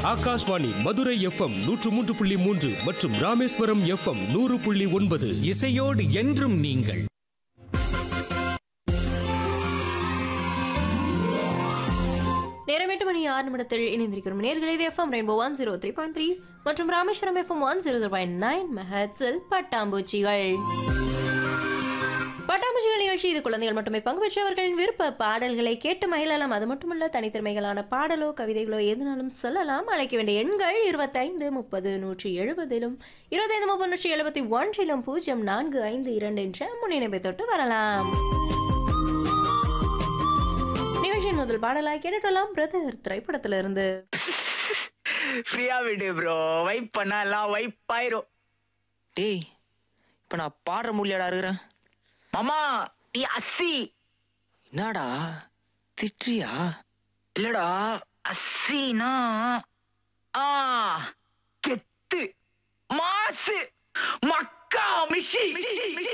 Akashvani Madurai FM நூற்று மூன்று புள்ளி மூன்று மற்றும் ராமேஸ்வரம் எஃப்எம் நூறு புள்ளி ஒன்பது இசையோடு என்றும் நீங்கள் நேரம் எட்டு மணி ஆறு நிமிடத்தில் இணைந்திருக்கிறோம் நேர்களை FM rainbow one zero three point three மற்றும் Rameswaram FM one zero point nine மெஹட்ஸில் பட்டாம்பூச்சிகள் பட்டாம்பூச்சிகள் நிகழ்ச்சி இது குழந்தைகள் மட்டுமே பங்கு பெற்றவர்களின் விருப்ப பாடல்களை கேட்டு மகிழலாம் அது மட்டுமல்ல தனித்திறமைகளான பாடலோ கவிதைகளோ எதுனாலும் சொல்லலாம் அழைக்க வேண்டிய எண்கள் இருபத்தைந்து முப்பது நூற்றி எழுபதிலும் இருபத்தைந்து முப்பது நூற்றி எழுபத்தி ஒன்றிலும் பூஜ்ஜியம் நான்கு ஐந்து இரண்டு என்ற முன்னிணைப்பை தொட்டு வரலாம் நிகழ்ச்சியின் முதல் பாடலாய் கேட்டுடலாம் பிரதர் திரைப்படத்திலிருந்து ஃப்ரீயா விடு ப்ரோ வைப் பண்ணா எல்லாம் வைப் ஆயிரும் டேய் இப்ப நான் பாடுற முடியாடா இருக்கிறேன் மாமா நீ அஸ்ஸி என்னடா திட்டுறியா இல்லடா அஸ்ஸினா ஆ கெத்து மாசு மக்கா மிஷி